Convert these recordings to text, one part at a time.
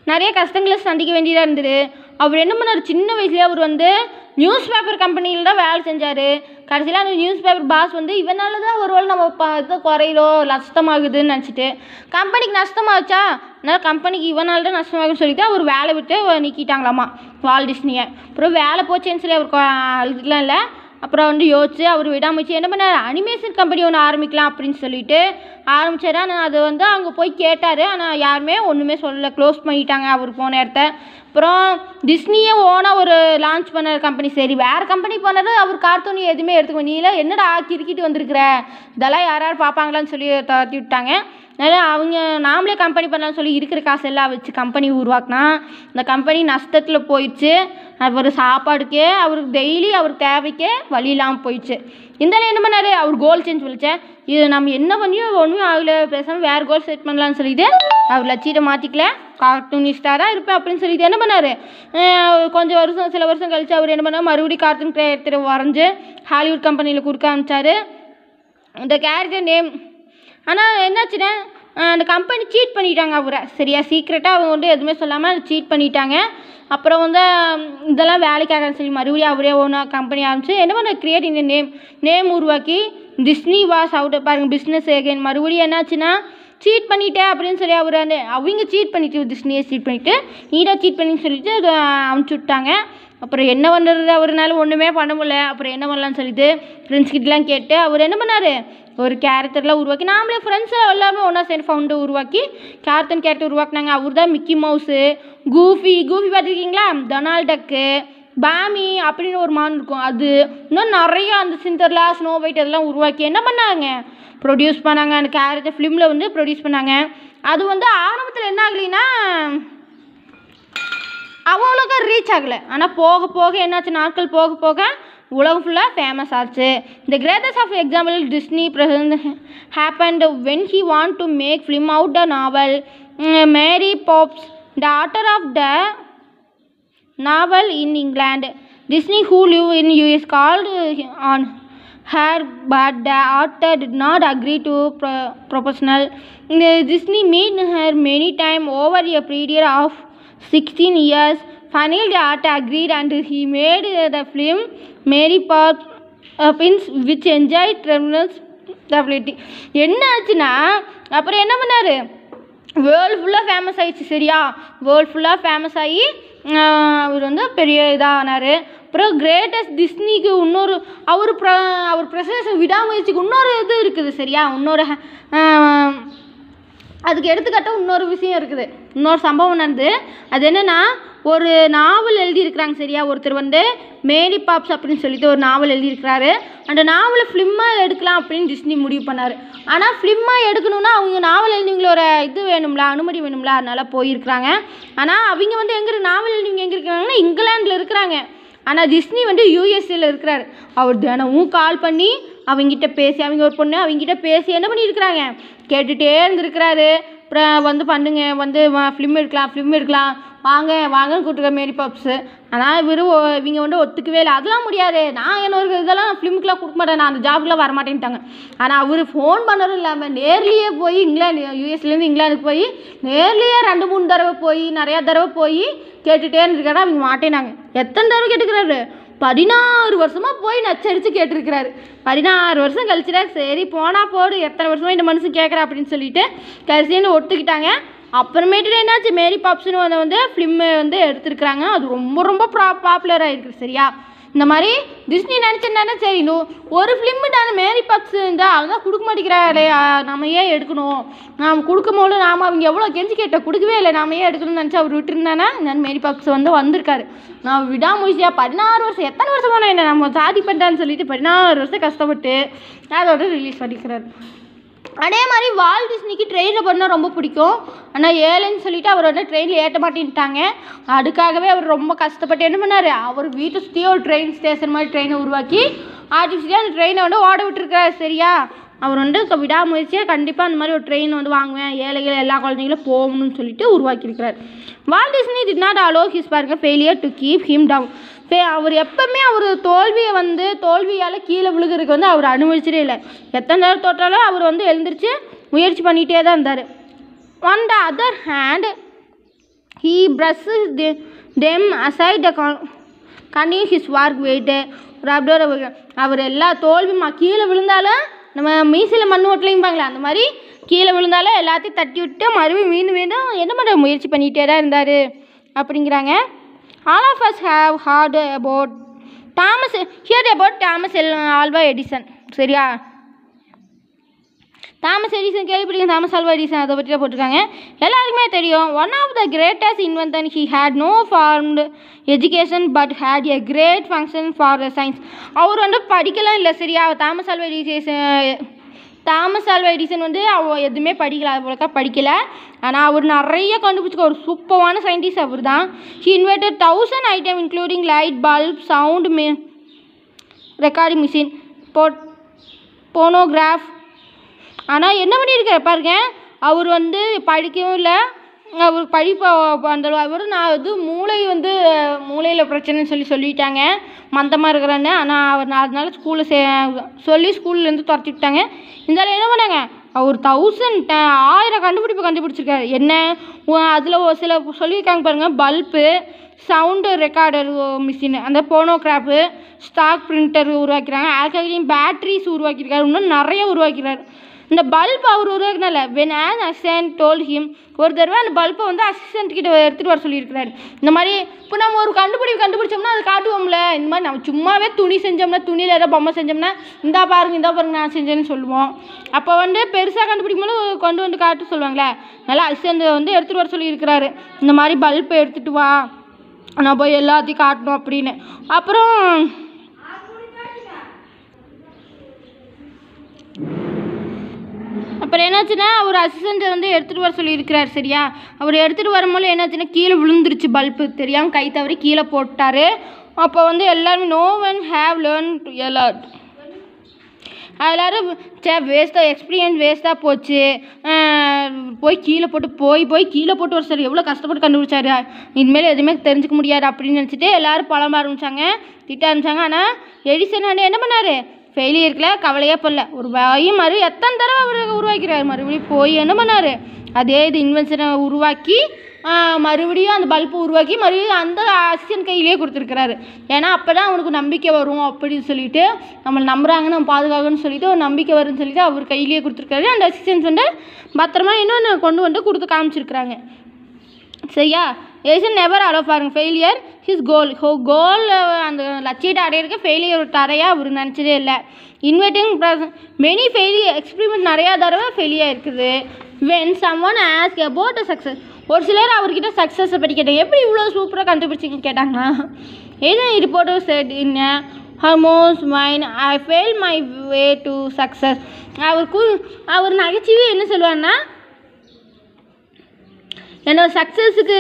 நிறைய கஷ்டங்களை சந்திக்க வேண்டியதாக இருந்தது அவர் என்ன பண்ணார் சின்ன வயசுலேயே அவர் வந்து நியூஸ் பேப்பர் கம்பெனியில் தான் வேலை செஞ்சார் கடைசியில் அந்த நியூஸ் பேப்பர் பாஸ் வந்து இவனால தான் ஒரு வேளை நம்ம ப இது குறையுதோ நஷ்டமாகுதுன்னு நினச்சிட்டு கம்பெனிக்கு நஷ்டமாச்சா அதனால் கம்பெனிக்கு இவனால தான் நஷ்டமாகுதுன்னு சொல்லிட்டு அவர் வேலை விட்டு நீக்கிட்டாங்களாமா வால் டிஸ்னியை அப்புறம் வேலை போச்சேன்னு சொல்லி அவர் கொ- அழுதுலாம் இல்லை அப்புறம் வந்து யோசிச்சு அவர் விடாமச்சு என்ன பண்ணார் அனிமேஷன் கம்பெனி ஒன்று ஆரம்பிக்கலாம் அப்படின்னு சொல்லிட்டு ஆரம்பிச்சாரு ஆனால் அது வந்து அங்கே போய் கேட்டார் ஆனால் யாருமே ஒன்றுமே சொல்லலை க்ளோஸ் பண்ணிட்டாங்க அவர் போன இடத்த அப்புறம் டிஸ்னியே ஓனாக ஒரு லான்ச் பண்ண கம்பெனி சரி வேறு கம்பெனி போனாரு அவர் கார்ட்டூன் எதுவுமே எடுத்துக்க நீல என்னடா கிறுக்கிட்டு வந்திருக்கிற இதெல்லாம் யார் யார் பார்ப்பாங்களான்னு சொல்லி தட்டி விட்டாங்க அதனால் அவங்க நாமளே கம்பெனி பண்ணலாம்னு சொல்லி இருக்கிற காசெல்லாம் வச்சு கம்பெனி உருவாக்குனா இந்த கம்பெனி நஷ்டத்தில் போயிடுச்சு அவர் சாப்பாடுக்கே அவருக்கு டெய்லி அவர் தேவைக்கே வழி இல்லாமல் போயிடுச்சு இருந்தாலும் என்ன பண்ணாரு அவர் கோல் சேஞ்ச் பண்ணிச்சேன் இது நம்ம என்ன பண்ணியும் ஒன்றும் ஆகல பேசாமல் வேறு கோல் செட் பண்ணலாம்னு சொல்லிட்டு அவர் லட்சியத்தை மாற்றிக்கல கார்ட்டூனிஸ்டாக தான் இருப்பேன் அப்படின்னு சொல்லிட்டு என்ன பண்ணார் கொஞ்சம் வருஷம் சில வருஷம் கழிச்சு அவர் என்ன பண்ணார் மறுபடியும் கார்ட்டூன் கிரியேட்டரை வரைஞ்சி ஹாலிவுட் கம்பெனியில் கொடுக்க ஆரம்பிச்சாரு இந்த கேரக்டர் நேம் ஆனால் என்னாச்சுன்னா அஹ் அந்த கம்பெனி சீட் பண்ணிட்டாங்க அவரை சரியா சீக்ரெட்டாக அவங்க வந்து எதுவுமே சொல்லாமல் சீட் பண்ணிட்டாங்க அப்புறம் வந்து ஹம், இதெல்லாம் வேலைக்காகன்னு சொல்லி மறுபடியும் அவரே ஒன்றா கம்பெனி ஆரம்பிச்சு என்ன பண்ண கிரியேட் இந்த நேம் நேம் உருவாக்கி டிஸ்னி வாஸ் அவுட் பாருங்க பிஸ்னஸ் ஏகன் மறுபடியும் என்னாச்சுன்னா சீட் பண்ணிட்டேன் அப்படின்னு சொல்லி அவர் அந்த அவங்க சீட் பண்ணிட்டு டிஸ்னியை சீட் பண்ணிவிட்டு நீடா சீட் பண்ணின்னு சொல்லிட்டு அதை அமுச்சு விட்டாங்க அப்புறம் என்ன பண்ணுறது அவர்னால ஒன்றுமே பண்ண முடியல அப்புறம் என்ன பண்ணலான்னு சொல்லிட்டு ஃப்ரெண்ட்ஸ் கிட்டலாம் கேட்டு அவர் என்ன பண்ணார் ஒரு கேரக்டர்லாம் உருவாக்கி நாமளே ஃப்ரெண்ட்ஸ் எல்லாருமே ஒன்றா சேர்ந்து ஃபவுண்டை உருவாக்கி கேரக்டர் கேரக்டர் உருவாக்குனாங்க அவர் தான் மிக்கி மவுஸு கூஃபி கூஃபி பார்த்துருக்கீங்களா டொனால்ட் டக்கு பாமி அப்படின்னு ஒரு மான் இருக்கும் அது இன்னும் நிறைய அந்த சிந்தர்லா ஸ்னோ ஒயிட் அதெல்லாம் உருவாக்கி என்ன பண்ணாங்க ப்ரொடியூஸ் பண்ணாங்க அந்த கேரக்டர் ஃபிலிமில் வந்து ப்ரொடியூஸ் பண்ணாங்க அது வந்து ஆரம்பத்தில் என்ன ஆகலைன்னா அவ்வளோக்கா ரீச் ஆகலை ஆனால் போக போக என்னாச்சு நாட்கள் போக போக உலகம் ஃபுல்லாக ஃபேமஸ் ஆச்சு the greatest of example Disney present happened when he want to make film out the novel Mary Poppins the author of the novel in England. Disney, who live in US, called uh, on her, but the author did not agree to pro- proposal. Uh, Disney met her many times over a period of 16 years. Finally, the author agreed, and he made uh, the film Mary Poppins, which enjoyed tremendous popularity. என்ன ஆச்சுன்னா அப்புறம் என்ன பண்ணாரு world ஃபுல்லாக famous ஆயிடுச்சு சரியா world ஃபுல்லாக famous ஆகி ஆஹ் அவர் வந்து பெரிய இதானார் அப்புறம் கிரேட்டஸ்ட் டிஸ்னிக்கு இன்னொரு அவர் ப்ர அவர் பிரசன்ஸ் விடாமுயற்சிக்கு இன்னொரு இது இருக்குது சரியா இன்னொரு ஆஹ் அதுக்கு எடுத்துக்காட்ட இன்னொரு விஷயம் இருக்குது இன்னொரு சம்பவம் நடந்து அது என்னென்னா ஒரு நாவல் எழுதியிருக்கிறாங்க சரியா ஒருத்தர் வந்து மேரி பாப்ஸ் அப்படின்னு சொல்லிட்டு ஒரு நாவல் எழுதியிருக்கிறாரு அந்த நாவலை ஃபிலிமாக எடுக்கலாம் அப்படின்னு டிஸ்னி முடிவு பண்ணார் ஆனால் ஃபிலிமாக எடுக்கணும்னா அவங்க நாவல் எழுதிங்களோட இது வேணும்ல அனுமதி வேணும்ல அதனால போயிருக்கிறாங்க ஆனால் அவங்க வந்து எங்கே நாவல் எழுதிங்க எங்கே இருக்கிறாங்கன்னா இங்கிலாந்தில் இருக்கிறாங்க ஆனால் டிஸ்னி வந்து யூஎஸ்ஏல இருக்கிறாரு அவர் தினமும் கால் பண்ணி அவங்ககிட்ட பேசி அவங்க ஒரு பொண்ணு அவங்ககிட்ட பேசி என்ன பண்ணியிருக்கிறாங்க கேட்டுகிட்டே இருந்திருக்கிறாரு அப்புறம் வந்து பண்ணுங்க வந்து ஃபிலிம் எடுக்கலாம் ஃபிலிம் எடுக்கலாம் வாங்க வாங்கன்னு கூப்பிட்டுருக்க மேரி பாப்ஸு ஆனால் இவர் இவங்க வந்து ஒத்துக்கவே இல்லை அதெல்லாம் முடியாது நான் என்னோட இதெல்லாம் ஃபிலிமுக்குலாம் கொடுக்க மாட்டேன் நான் அந்த ஜாப்க்குலாம் வர மாட்டேன்ட்டாங்க ஆனால் அவர் ஃபோன் பண்ணதும் இல்லாமல் நேர்லேயே போய் இங்கிலாந்து யூஎஸ்லேருந்து இங்கிலாந்துக்கு போய் நேர்லேயே ரெண்டு மூணு தடவை போய் நிறையா தடவை போய் கேட்டுகிட்டே இருந்திருக்காரு அவங்க மாட்டேனாங்க எத்தனை தடவை கேட்டுக்கிறாரு பதினாறு வருஷமாக போய் நச்சரித்து கேட்டிருக்கிறாரு பதினாறு வருஷம் கழிச்சுடா சரி போனால் போடு எத்தனை வருஷமா இந்த மனுஷன் கேட்குறா அப்படின்னு சொல்லிட்டு கடைசின்னு ஒத்துக்கிட்டாங்க அப்புறமேட்டு என்னாச்சு மேரி பாப்ஸ்னு வந்து வந்து ஃபிலிம்மு வந்து எடுத்திருக்கிறாங்க அது ரொம்ப ரொம்ப ப்ரா பாப்புலராக இருக்குது சரியா இந்த மாதிரி டிஸ்னி நினச்சிருந்தானே சரி நோ ஒரு ஃபிலிம்மு நான் மேரி பாப்ஸ் இருந்தால் அதுதான் கொடுக்க மாட்டேங்கிறாளே ஆ, நம்ம ஏன் எடுக்கணும் நாம் கொடுக்கும் போது நாம் அவங்க எவ்வளோ கெஞ்சி கேட்ட கொடுக்கவே இல்லை நாம ஏன் எடுக்கணும்னு நினச்சி அவர் விட்டுருந்தானே நான் மேரி பாப்ஸ் வந்து வந்திருக்காரு நான் விடாமுயற்சியாக பதினாறு வருஷம் எத்தனை வருஷமா நான் என்ன நம்ம சாதி பண்ணுறான்னு சொல்லிட்டு பதினாறு வருஷம் கஷ்டப்பட்டு அதோட ரிலீஸ் பண்ணிக்கிறாரு அதே மாதிரி வால் டிஸ்னிக்கு ட்ரெயினில் பண்ணால் ரொம்ப பிடிக்கும் ஆனால் ஏழைன்னு சொல்லிட்டு அவர் வந்து ட்ரெயினில் ஏற்ற மாட்டேன்ட்டாங்க அதுக்காகவே அவர் ரொம்ப கஷ்டப்பட்டு என்ன பண்ணார் அவர் வீட்டை சுற்றியே ஒரு ட்ரெயின் ஸ்டேஷன் மாதிரி ட்ரெயினை உருவாக்கி ஆர்டிஃபிஷியலாக அந்த ட்ரெயினை வந்து ஓட விட்டுருக்காரு சரியா அவர் வந்து க- விடாமுயற்சியாக கண்டிப்பாக அந்த மாதிரி ஒரு ட்ரெயின் வந்து வாங்குவேன் ஏழைகள் எல்லா குழந்தைங்களும் போகணும்னு சொல்லிட்டு உருவாக்கியிருக்கிறார் Walt Disney did not allow his பாருங்க failure to keep him down ஃபே அவர் எப்பவுமே அவர் தோல்வியை வந்து தோல்வியால் கீழே விழுகிறதுக்கு வந்து அவர் அனுமதிச்சதே இல்லை எத்தனை நேரம் தோற்றாலும் அவர் வந்து எழுந்திரிச்சு முயற்சி பண்ணிகிட்டே தான் இருந்தார் on the other hand he brushes them aside the continue his work வெயிட்டு ஒரு அப்படியே ஒரு- அவர் எல்லா தோல்வியுமா கீழே விழுந்தாலும் நம்ம மீசையில் மண் ஓட்டலையும்பாங்களே அந்த மாதிரி கீழே விழுந்தாலும் எல்லாத்தையும் தட்டி விட்டு மறுபடியும் மீண்டும் மீண்டும் என்ன பண்ண முயற்சி பண்ணிகிட்டே தான் இருந்தார் அப்படிங்கிறாங்க all of us have heard about Thomas hear about Thomas L Alva Edison சரியா தாமஸ் எடிசன் கேள்விப்பட்டிருக்கேன் தாமஸ் ஆல்வா எடிசன் அதை பற்றி தான் போட்டிருக்காங்க எல்லாருக்குமே தெரியும் one of the greatest inventor he had no formed education but had a great function for the science அவர் வந்து படிக்கலாம் இல்லை சரியா Thomas Alva Edison Thomas Alva Edison வந்து அவ எதுவுமே படிக்கல அது போலக்கா படிக்கல ஆனால் அவர் நிறைய கண்டுபிடிச்சிக்க ஒரு சூப்பரான சயின்டிஸ்ட் அவர் தான் he invented thousand item including light bulb sound may recording machine போட் போனோகிராஃப் ஆனால் என்ன பண்ணியிருக்காரு பாருங்க அவர் வந்து படிக்கவும் இல்லை அவர் படிப்பு அந்த அவர் நான் இது மூளை வந்து மூளையில் பிரச்சனைன்னு சொல்லி சொல்லிட்டாங்க மந்தமாக இருக்கிறேன்னு ஆனால் அவர் நான் அதனால ஸ்கூலில் சே சொல்லி ஸ்கூல்லேருந்து துரத்தி விட்டாங்க இருந்தாலும் என்ன பண்ணாங்க அவர் தௌசண்ட் ஆயிரம் கண்டுபிடிப்பு கண்டுபிடிச்சிருக்காரு என்ன அதில் ஒரு சில சொல்லியிருக்காங்க பாருங்கள் பல்பு சவுண்டு ரெக்கார்டர் மிஷின் அந்த போனோகிராஃபு ஸ்டாக் பிரிண்டர் உருவாக்கிறாங்க ஆல்கலைன் பேட்ரிஸ் உருவாக்கியிருக்காரு இன்னும் நிறைய உருவாக்கிறார் இந்த பல்ப் அவர் உருவாக்கினால when his assistant told him ஒரு தடவை அந்த பல்பை வந்து அசிஸ்டன்ட் கிட்ட எடுத்துகிட்டு வர சொல்லியிருக்கிறாரு இந்த மாதிரி இப்போ நம்ம ஒரு கண்டுபிடிப்பு கண்டுபிடிச்சோம்னா அதை காட்டுவோம்ல இந்த மாதிரி நம்ம சும்மாவே துணி செஞ்சோம்னா துணியில் ஏதோ பொம்மை செஞ்சோம்னா இந்தா பாருங்க இந்தா பாருங்க நான் செஞ்சேன்னு சொல்லுவோம் அப்போ வந்து பெருசாக கண்டுபிடிக்கும் போது கொண்டு வந்து காட்ட சொல்லுவாங்களே நல்லா அசிஸ்டன்ட் வந்து எடுத்துகிட்டு வர சொல்லியிருக்கிறாரு இந்த மாதிரி பல்பை எடுத்துகிட்டு வா நான் போய் எல்லாத்தையும் காட்டணும் அப்படின்னு அப்புறம் அப்புறம் என்னாச்சுன்னா அவர் அசிஸ்டண்ட்டை வந்து எடுத்துகிட்டு வர சொல்லியிருக்கிறார் சரியா அவர் எடுத்துகிட்டு வரும்போது என்னாச்சுன்னா கீழே விழுந்துருச்சு பல்பு தெரியாமல் கை தவறி கீழே போட்டார் அப்போ வந்து எல்லாருமே no one have learn to alert எல்லாரும் சே வேஸ்ட்டாக எக்ஸ்பீரியன்ஸ் வேஸ்ட்டாக போச்சு அஹ் போய் கீழே போட்டு போய் போய் கீழே போட்டு ஒரு சார் எவ்வளோ கஷ்டப்பட்டு கண்டுபிடிச்சாரு இனிமேல் எதுவுமே தெரிஞ்சுக்க முடியாது அப்படின்னு நினச்சிட்டு எல்லாரும் புலம்ப ஆரம்பிச்சாங்க திட்ட ஆரம்பிச்சாங்க ஆனால் எடிசன் வந்து என்ன பண்ணார் ஃபெயிலியருக்குல கவலையே படல ஒரு வாயு மறு எத்தனை தடவை அவர் உருவாக்கிறார் மறுபடியும் போய் என்ன பண்ணார் அதே இது இன்வென்ஷனை உருவாக்கி ஆஹ் மறுபடியும் அந்த பல்பை உருவாக்கி மறுபடியும் அந்த அசிஸ்டன்ட் கையிலேயே கொடுத்துருக்கிறாரு ஏன்னா அப்போ தான் அவனுக்கு நம்பிக்கை வரும் அப்படின்னு சொல்லிட்டு நம்மளை நம்புறாங்க நம்ம பாதுகாக்கணும்னு சொல்லிட்டு ஒரு நம்பிக்கை வரும்னு சொல்லிட்டு அவர் கையிலேயே கொடுத்துருக்காரு அந்த அசிஸ்டன்ஸ் வந்து பத்திரமா இன்னொன்று கொண்டு வந்து கொடுத்து காமிச்சிருக்கிறாங்க சரியா ஏசன் நெவர் அலோ பாருங்க ஃபெயிலியர் ஹிஸ் கோல் ஹோ கோல் அந்த லட்சியத்தை அடையிறதுக்கு ஃபெயிலியர் ஒரு தரையாக அவர் நினச்சதே இல்லை இன்வைட்டிங் மெனி ஃபெயிலியர் எக்ஸ்பிரிமெண்ட் நிறையா தடவை ஃபெயிலியர் இருக்குது when someone ask about success ஒரு சிலர் அவர்கிட்ட சக்ஸஸை பற்றி கேட்டாங்க எப்படி இவ்வளோ சூப்பராக கண்டுபிடிச்சிங்கன்னு கேட்டாங்களா ஏதோ ரிப்போர்ட்டர் செட் இன்ன ஹர்மோஸ் மைன் I fail my way to success அவர் கு அவர் நகைச்சுவை என்ன சொல்லுவாருன்னா என்னோட சக்ஸஸுக்கு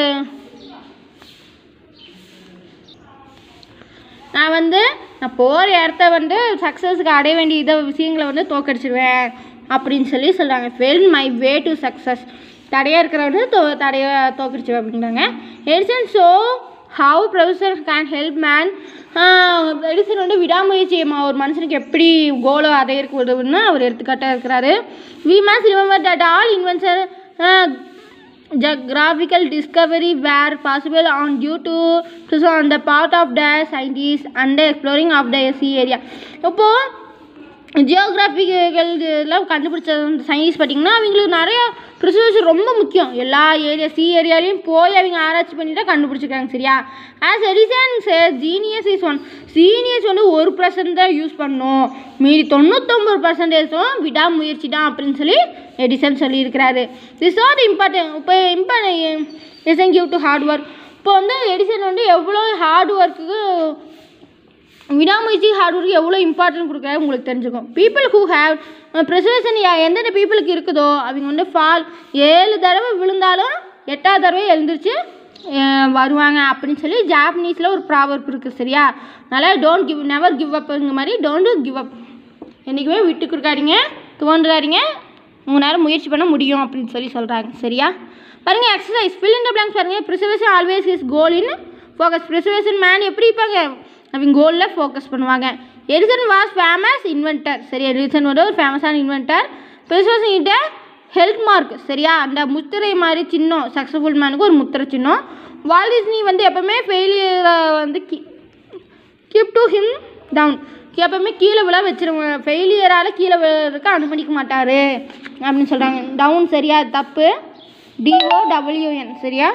நான் வந்து நான் போகிற இடத்த வந்து சக்ஸஸுக்கு அடைய வேண்டிய இதை விஷயங்களை வந்து தோக்கடிச்சிடுவேன் அப்படின்னு சொல்லி சொல்கிறாங்க fail my way to success தடையாக இருக்கிறவங்க தோ தடைய தோக்கடிச்சிடுவேன் அப்படின்றாங்க Edison so how professor can help man Edison வந்து விடாமுயற்சி ம- ஒரு மனுஷனுக்கு எப்படி கோலை அடையிறக்கு உதவுன்னு அவர் எடுத்துக்காட்டாக இருக்கிறாரு we must remember that all inventor geographical discovery were possible on due to, to on the part of the scientists and the exploring of the sea area இப்போ ஜியோகிராஃபிக்கல் எல்லாம் கண்டுபிடிச்ச சயின்ஸ் பார்த்திங்கன்னா அவங்களுக்கு நிறைய ப்ரிசர்வேஷன் ரொம்ப முக்கியம் எல்லா ஏரியா சி ஏரியாலையும் போய் அவங்க ஆராய்ச்சி பண்ணி தான் கண்டுபிடிச்சிருக்காங்க சரியா as Edison genius is one seniors வந்து ஒரு பர்சன்ட் தான் யூஸ் பண்ணணும் மீதி தொண்ணூத்தொம்பது பர்சன்டேஜும் விடாமுயற்சி தான் அப்படின்னு சொல்லி எடிசன் சொல்லியிருக்கிறாரு திஸ் ஆர் இம்பார்ட்டன்ட் இப்போ import Edison give to hard work இப்போ வந்து எடிசன் வந்து எவ்வளோ ஹார்ட் ஒர்க்குக்கு விடாமுயற்சி ஹார்ட் ஒர்க் எவ்வளோ இம்பார்ட்டன்ட் கொடுக்குறாரு உங்களுக்கு தெரிஞ்சுக்கும் பீப்புள் ஹூ ஹேவ் ப்ரிசர்வேஷன் எந்தெந்த பீப்புளுக்கு இருக்குதோ அவங்க வந்து ஃபால் ஏழு தடவை விழுந்தாலும் எட்டாவது தடவை எழுந்திரிச்சு அஹ், வருவாங்க அப்படின்னு சொல்லி ஜாப்பனீஸில் ஒரு ப்ராவர்ப் இருக்குது சரியா அதனால் டோன்ட் கிவ் நெவர் கிவ் அப்புங்கிற மாதிரி டோன்ட் கிவ் அப் என்றைக்குமே விட்டு கொடுக்காதீங்க தோன்றாதீங்க உங்களால் முயற்சி பண்ண முடியும் அப்படின்னு சொல்லி சொல்கிறாங்க சரியா பாருங்கள் எக்ஸசைஸ் ஃபில் இந்த பிளாங்க்ஸ் பாருங்கள் preservation always is goal in focus preservation man எப்படி இருப்பாங்க அவங்க கோலில் ஃபோக்கஸ் பண்ணுவாங்க எடிசன் வாஸ் ஃபேமஸ் இன்வென்டர் சரி எடிசன் வந்து ஒரு ஃபேமஸான இன்வென்டர் ப்ரிசர்வேஷன் கிட்ட ஹெல்த் மார்க் சரியா அந்த முத்திரை மாதிரி சின்னம் சக்ஸஸ்ஃபுல் மேனுக்கு ஒரு முத்திரை சின்னம் வால்டிஸ்னி வந்து எப்பவுமே ஃபெயிலியரை வந்து கி கீப் டு ஹிம் டவுன் எப்பவுமே கீழே விழ வச்சிருங்க ஃபெயிலியரால் கீழே விழுறதுக்கு அனுமதிக்க மாட்டார் அப்படின்னு சொல்கிறாங்க டவுன் சரியா தப்பு டிஓ டபிள்யூஎன் சரியா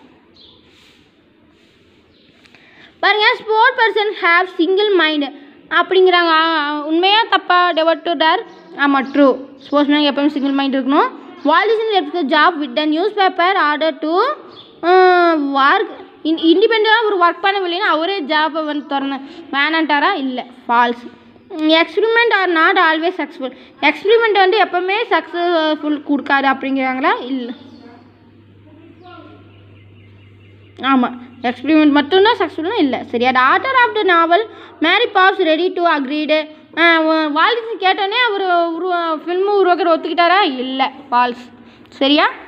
பாருங்க sport person have single mind அப்படிங்கிறாங்க உண்மையா தப்பா டெவட் டு டர் ஆமாம் ட்ரூ ஸ்போர்ட்ஸ் மேன் எப்பவும் சிங்கிள் மைண்ட் இருக்கணும் வாலிசன் left job with the newspaper order to work in இண்டிபெண்ட்டாக ஒரு ஒர்க் பண்ணவில்லைன்னா அவரே ஜாப்பை வந்து திறந்து வேணான்ட்டாரா இல்லை false experiment are not always successful experiment வந்து எப்போவுமே சக்ஸஸ்ஃபுல் கொடுக்காது அப்படிங்கிறாங்களா இல்லை ஆமாம் எக்ஸ்பிரிமெண்ட் மட்டும்தான் சக்ஸஸ்ஃபுல்னா இல்லை சரியா the author of the novel Mary Poppins ready to agreed Walt's கேட்டோன்னே அவர் உருவ ஃபில்மு உருவாக்குற ஒத்துக்கிட்டாரா இல்லை ஃபால்ஸ் சரியா